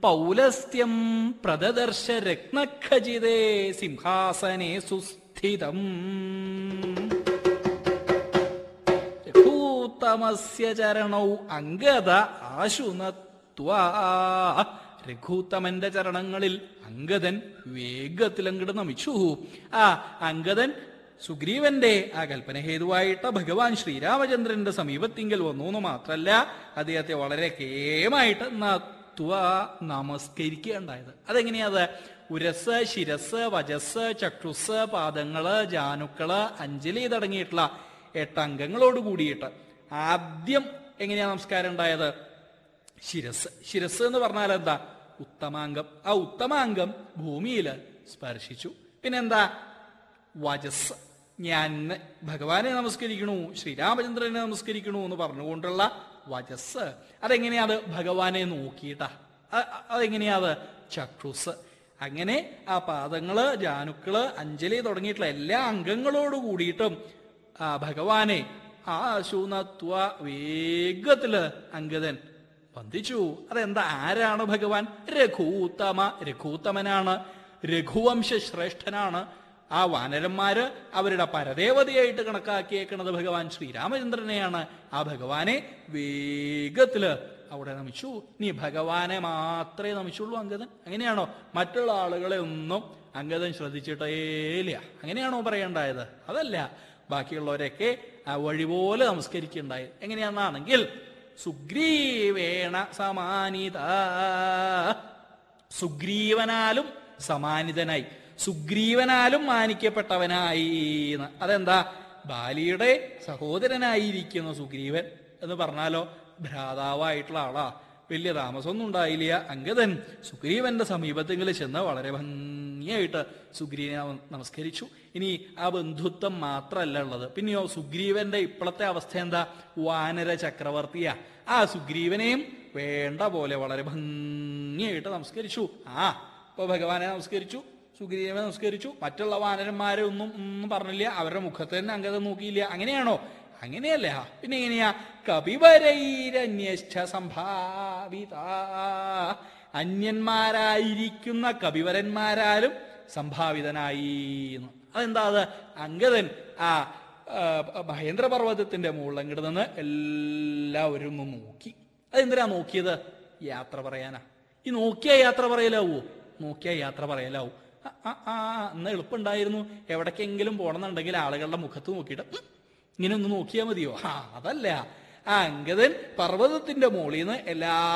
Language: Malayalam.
പൗലസ്ത്യം പ്രദദർശ രത്നഖചിതേ സിംഹാസനെ സുസ്ഥിതം രഘൂത്തമസ്യ ചരണൗ അംഗത ആശുനത്വാ രഘൂത്തമന്റെ ചരണങ്ങളിൽ അംഗദൻ വേഗത്തിലങ്ങട് നമിച്ചു ആ അംഗദൻ സുഗ്രീവന്റെ ആ കൽപ്പന ഹേതുവായിട്ട് ഭഗവാൻ ശ്രീരാമചന്ദ്രന്റെ സമീപത്തിങ്കൽ വന്നു എന്ന് മാത്രല്ല അദ്ദേഹത്തെ വളരെ കേമായിട്ട് നത്വ നമസ്കരിക്കുകയുണ്ടായത് അതെങ്ങനെയാത് ഉരസ് ശിരസ് വജസ് ചക്ഷുസ് പാദങ്ങള് ജാനുക്കള് അഞ്ജലി തുടങ്ങിയിട്ടുള്ള എട്ട് അംഗങ്ങളോട് കൂടിയിട്ട് ആദ്യം എങ്ങനെയാ നമസ്കാരം ഉണ്ടായത് ശിരസ് ശിരസ് എന്ന് പറഞ്ഞാൽ എന്താ ഉത്തമാംഗം ആ ഉത്തമാംഗം ഭൂമിയിൽ സ്പർശിച്ചു പിന്നെന്താ വജസ് ഞാൻ ഭഗവാനെ നമസ്കരിക്കണു ശ്രീരാമചന്ദ്രനെ നമസ്കരിക്കണു എന്ന് പറഞ്ഞുകൊണ്ടുള്ള വജസ് അതെങ്ങനെയാ അത് ഭഗവാനെ നോക്കിയിട്ടാ അ- അ- അതെങ്ങനെയാ അത് ചക്ഷുസ് അങ്ങനെ ആ പാദങ്ങള് ജാനുക്കള് അഞ്ജലി തുടങ്ങിയിട്ടുള്ള എല്ലാ അംഗങ്ങളോട് കൂടിയിട്ടും ആ ഭഗവാനെ ആ ശൂനത്വ വേഗത്തില് അങ്കദൻ വന്ദിച്ചു അതെന്താ ആരാണ് ഭഗവാൻ രഘൂത്തമ രഘൂത്തമനാണ് രഘുവംശ ശ്രേഷ്ഠനാണ് ആ വാനരന്മാര് അവരുടെ പരദേവതയായിട്ട് കണക്കാക്കിയേക്കുന്നത് ഭഗവാൻ ശ്രീരാമചന്ദ്രനെയാണ് ആ ഭഗവാനെ വേഗത്തില് അവിടെ നമിച്ചു നീ ഭഗവാനെ മാത്രമേ നമിച്ചുള്ളൂ അങ്കദൻ അങ്ങനെയാണോ മറ്റുള്ള ആളുകളെ ഒന്നും അങ്കദൻ ശ്രദ്ധിച്ചിട്ടേയില്ല അങ്ങനെയാണോ പറയേണ്ടായത് അതല്ല ബാക്കിയുള്ളവരെയൊക്കെ ആ വഴി പോലെ നമസ്കരിക്കുണ്ടായത് എങ്ങനെയാണെന്നാണെങ്കിൽ സുഗ്രീവേണ സമാനിത സുഗ്രീവനാലും സമാനിതനായി സുഗ്രീവനാലും മാനിക്കപ്പെട്ടവനായി എന്ന്. അതെന്താ ബാലിയുടെ സഹോദരനായിരിക്കുന്ന സുഗ്രീവൻ എന്ന് പറഞ്ഞാലോ ഭ്രാതാവായിട്ടുള്ള ആളാ വലിയ താമസമൊന്നും ഉണ്ടായില്ല അങ്കദൻ സുഗ്രീവന്റെ സമീപത്തെങ്കിലും ചെന്ന് വളരെ ഭംഗിയായിട്ട് സുഗ്രീവനെ അവൻ നമസ്കരിച്ചു ഇനി ആ ബന്ധുത്വം മാത്രമല്ല ഉള്ളത് പിന്നെയോ സുഗ്രീവന്റെ ഇപ്പോഴത്തെ അവസ്ഥ എന്താ വാനര ചക്രവർത്തിയാ ആ സുഗ്രീവനെയും വേണ്ട പോലെ വളരെ ഭംഗിയായിട്ട് നമസ്കരിച്ചു ആ ഇപ്പൊ ഭഗവാനെ നമസ്കരിച്ചു സുഗ്രീവനെ നമസ്കരിച്ചു മറ്റുള്ള വാനരന്മാരെ ഒന്നും ഒന്നും പറഞ്ഞില്ല അവരുടെ മുഖത്ത് തന്നെ അംഗത നോക്കിയില്ല അങ്ങനെയാണോ അങ്ങനെയല്ല പിന്നെ എങ്ങനെയാ കവിവരൈരന്യശ്ച സംഭാവിത അന്യന്മാരായിരിക്കുന്ന കവിവരന്മാരാലും സംഭാവിതനായി എന്ന്. അതെന്താ അത് അങ്കദൻ ആ ആ, മഹേന്ദ്രപർവ്വതത്തിന്റെ മുകളിൽ അങ്ങോട്ട് നിന്ന് എല്ലാവരും ഒന്ന് നോക്കി അതെന്തിനാ നോക്കിയത് യാത്ര പറയാനാ ഈ നോക്കിയ യാത്ര പറയലാവോ നോക്കിയ യാത്ര പറയലാവൂ ആ, ആ, ആ ഇന്ന് എളുപ്പമുണ്ടായിരുന്നു എവിടേക്കെങ്കിലും പോകണമെന്നുണ്ടെങ്കിൽ ആളുകളുടെ മുഖത്ത് നോക്കിയിട്ട് ഉം, ഇങ്ങനെ ഒന്ന് നോക്കിയാൽ മതിയോ ആ അതല്ല ആ അങ്കദൻ പർവ്വതത്തിന്റെ മുകളിൽ നിന്ന് എല്ലാ